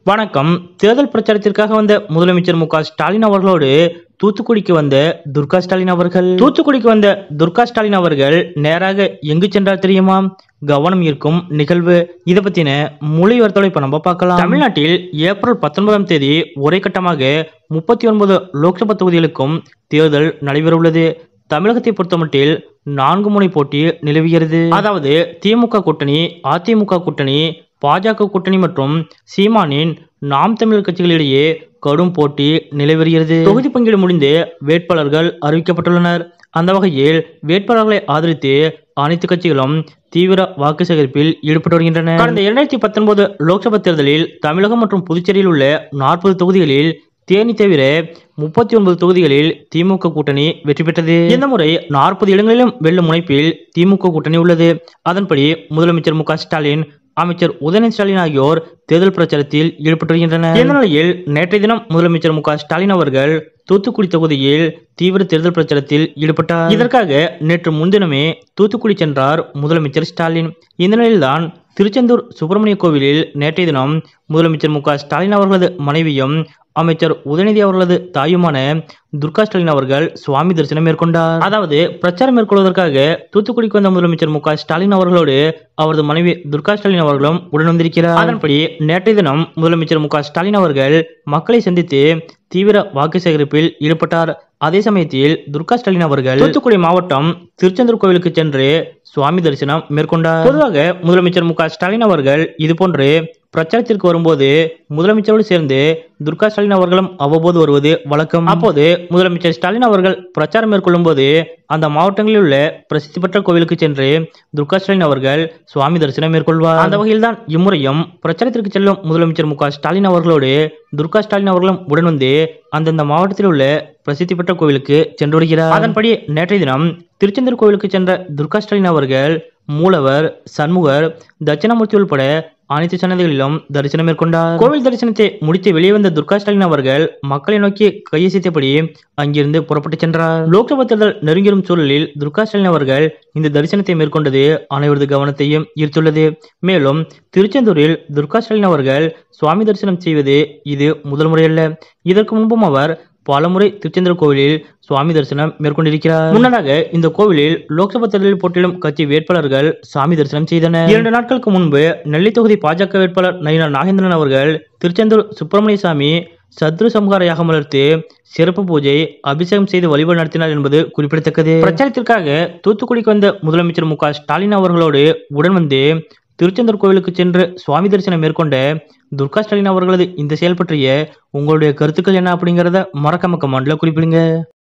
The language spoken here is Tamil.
வணக்கம் தேர்தல் பிரச்சாரத்திற்காக வந்த முதலமைச்சர் மு க ஸ்டாலின் அவர்களோடு தூத்துக்குடிக்கு வந்த துர்கா ஸ்டாலின் அவர்கள் தூத்துக்குடிக்கு வந்த துர்கா ஸ்டாலின் அவர்கள் நேராக எங்கு சென்றார் தெரியுமா கவனம் ஈர்க்கும் நிகழ்வு இதை பத்தின மொழி வார்த்தைகளை இப்ப நம்ம பார்க்கலாம் தமிழ்நாட்டில் ஏப்ரல் பத்தொன்பதாம் தேதி ஒரே கட்டமாக முப்பத்தி ஒன்பது லோக்சபா தொகுதிகளுக்கும் தேர்தல் நடைபெற உள்ளது தமிழகத்தை பொறுத்தமட்டில் நான்கு முனை போட்டி நிலவுகிறது அதாவது திமுக கூட்டணி அதிமுக கூட்டணி பாஜக கூட்டணி மற்றும் சீமானின் நாம் தமிழர் கட்சிகளிடையே கடும் போட்டி நிலவருகிறது தொகுதி பங்கீடு முடிந்து வேட்பாளர்கள் அறிவிக்கப்பட்டுள்ளனர் அந்த வகையில் வேட்பாளர்களை ஆதரித்து அனைத்து கட்சிகளும் தீவிர வாக்கு சேகரிப்பில் ஈடுபட்டு வருகின்றன கடந்த இரண்டாயிரத்தி பத்தொன்பது லோக்சபா தேர்தலில் தமிழகம் மற்றும் புதுச்சேரியில் உள்ள நாற்பது தொகுதிகளில் தேனி தவிர முப்பத்தி ஒன்பது தொகுதிகளில் திமுக கூட்டணி வெற்றி பெற்றது இந்த முறை நாற்பது இடங்களிலும் வெல்லும் முனைப்பில் திமுக கூட்டணி உள்ளது அதன்படி முதலமைச்சர் மு க ஸ்டாலின் அமைச்சர் உதயநிதி ஸ்டாலின் ஆகியோர் தேர்தல் பிரச்சாரத்தில் ஈடுபட்டு வருகின்றனர் இந்த நிலையில் நேற்றைய தினம் முதலமைச்சர் மு க ஸ்டாலின் அவர்கள் தூத்துக்குடி தொகுதியில் தீவிர தேர்தல் பிரச்சாரத்தில் ஈடுபட்டார் இதற்காக நேற்று முன்தினமே தூத்துக்குடி சென்றார் முதலமைச்சர் ஸ்டாலின் இந்த நிலையில்தான் திருச்செந்தூர் சுப்பிரமணிய கோவிலில் நேற்றைய தினம் முதலமைச்சர் மு க ஸ்டாலின் அவர்களது மனைவியும் அமைச்சர் உதயநிதி அவர்களது தாயுமான துர்கா ஸ்டாலின் அவர்கள் சுவாமி தரிசனம் மேற்கொண்டார் அதாவது பிரச்சாரம் மேற்கொள்வதற்காக தூத்துக்குடிக்கு வந்த முதலமைச்சர் மு க ஸ்டாலின் அவர்களோடு அவரது மனைவி துர்கா ஸ்டாலின் அவர்களும் உடன் வந்திருக்கிறார் அதன்படி நேற்றைய தினம் முதலமைச்சர் மு க ஸ்டாலின் அவர்கள் மக்களை சந்தித்து தீவிர வாக்கு சேகரிப்பில் ஈடுபட்டார் அதே சமயத்தில் துர்கா ஸ்டாலின் அவர்கள் தூத்துக்குடி மாவட்டம் திருச்செந்தூர் கோவிலுக்கு சென்று சுவாமி தரிசனம் மேற்கொண்டார் பொதுவாக முதலமைச்சர் மு க ஸ்டாலின் அவர்கள் இதுபோன்று பிரச்சாரத்திற்கு வரும்போது முதலமைச்சரோடு சேர்ந்து துர்கா ஸ்டாலின் அவர்களும் அவ்வப்போது வருவது வழக்கம் அப்போது முதலமைச்சர் ஸ்டாலின் அவர்கள் பிரச்சாரம் மேற்கொள்ளும் போது அந்த மாவட்டங்களில் உள்ள பிரசித்தி பெற்ற கோவிலுக்கு சென்று துர்கா ஸ்டாலின் அவர்கள் சுவாமி தரிசனம் மேற்கொள்வார் அந்த வகையில் தான் இம்முறையும் பிரச்சாரத்திற்கு செல்லும் முதலமைச்சர் மு க ஸ்டாலின் அவர்களோடு துர்கா ஸ்டாலின் அவர்களும் உடன் வந்து அந்தந்த மாவட்டத்தில் உள்ள பிரசித்தி பெற்ற கோவிலுக்கு சென்று வருகிறார் அதன்படி நேற்றைய தினம் திருச்செந்தூர் கோவிலுக்கு சென்ற துர்கா ஸ்டாலின் அவர்கள் மூலவர் சண்முகர் தட்சிணாமூர்த்தி உள்பட அனைத்து சன்னதிகளிலும் தரிசனம் மேற்கொண்டார் கோவில் தரிசனத்தை முடித்து வெளியே வந்த துர்கா ஸ்டாலின் அவர்கள் மக்களை நோக்கி கையசைத்தபடி அங்கிருந்து புறப்பட்டு சென்றார் லோக்சபா தேர்தல் நெருங்கிடும் சூழலில் துர்கா ஸ்டாலின் அவர்கள் இந்த தரிசனத்தை மேற்கொண்டது அனைவரது கவனத்தையும் ஈர்த்துள்ளது மேலும் திருச்செந்தூரில் துர்கா ஸ்டாலின் அவர்கள் சுவாமி தரிசனம் செய்வது இது முதல் முறையல்ல இதற்கு முன்பும் அவர் பலமுறை திருச்செந்தூர் கோவிலில் சுவாமி தரிசனம் மேற்கொண்டிருக்கிறார் முன்னதாக இந்த கோவிலில் லோக்சபா தேர்தலில் போட்டியிடும் கட்சி வேட்பாளர்கள் சாமி தரிசனம் செய்தனர் இரண்டு நாட்களுக்கு முன்பு நெல்லை தொகுதி பாஜக வேட்பாளர் நயினார் நாகேந்திரன் அவர்கள் திருச்செந்தூர் சுப்பிரமணிய சாமி சத்ரு சம்ஹார யாகம் வளர்த்து சிறப்பு பூஜை அபிஷேகம் செய்து வழிபாடு நடத்தினார் என்பது குறிப்பிடத்தக்கது பிரச்சாரத்திற்காக தூத்துக்குடிக்கு வந்த முதலமைச்சர் மு க ஸ்டாலின் அவர்களோடு உடன் வந்து திருச்செந்தூர் கோவிலுக்கு சென்று சுவாமி தரிசனம் மேற்கொண்ட துர்கா ஸ்டாலின் அவர்களது இந்த செயல் பற்றிய உங்களுடைய கருத்துக்கள் என்ன அப்படிங்கறத மறக்காம கமெண்ட்ல குறிப்பிடுங்க